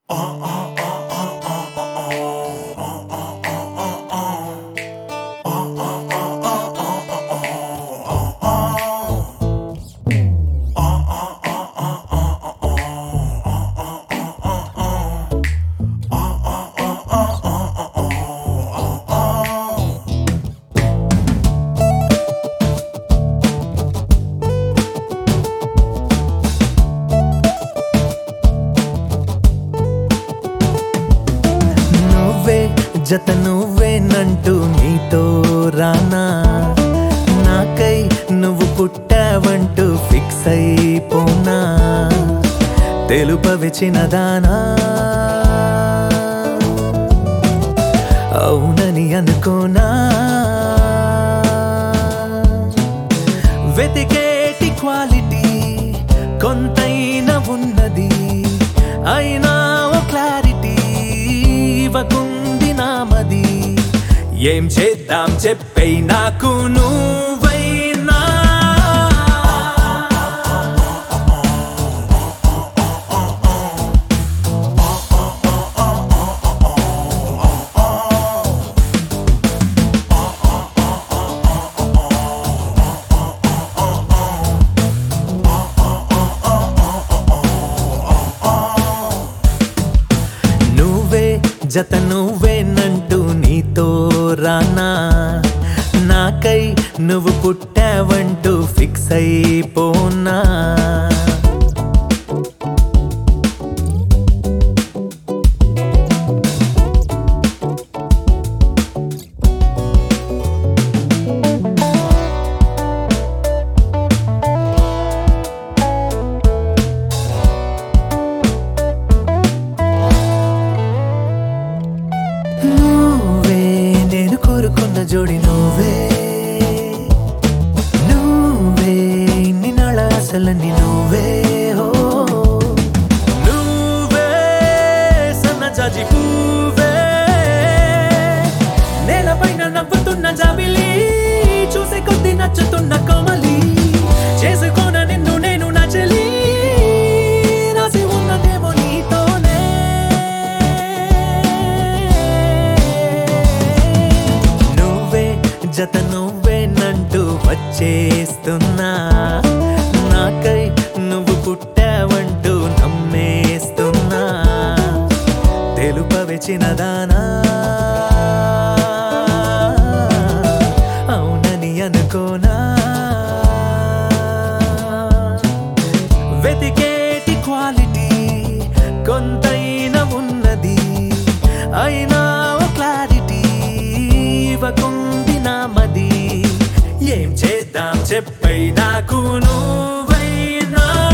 నువ్వే జత నువ్వేనంటూ నీతో రానా నాకై నువ్వు పుట్టావంటూ ఫిక్స్ అయిపోనా తెలుపవి చిన్నదానా అవునని అనుకోనా వెతికేటి క్వాలిటీ కొంతైనా ఉన్నది అయినా ఓ క్లారిటీ ఇవ్వకుంది నామది ఏం చేద్దాం చెప్పై నాకు నువ్వైనా నువ్వే జత నువ్వేనంటూ నీతో రానా నాకై నువ్వు పుట్టావంటూ ఫిక్స్ అయిపోనా నువ్వే నేను కోరుకున్న జోడి నువ్వే నువ్వే ఇన్ని నాళ్ళ అసలన్నీ నువ్వే హో నువ్వే సన్నజాజి పువ్వే నేలపైన నవ్వుతున్న జాబిలి చూసే కొద్ది నచ్చుతున్న కోమలి చేసుకోన నిన్ను నేను నచలి రాసి ఉన్నదేమో నీతోనే నువ్వే జత నువ్వేనంటూ వచ్చేస్తున్నా నాకై నువ్వు పుట్టావంటూ నమ్మేస్తున్నా తెలుపవి చిన్నదానా అవునని అనుకోనా వెతికేటి క్వాలిటీ కొంతైనా ఉన్నది అయినా ఓ క్లారిటీ ఇవ్వకుంది నామది ఏం చేద్దాం చెప్పై నాకు నువ్వైనా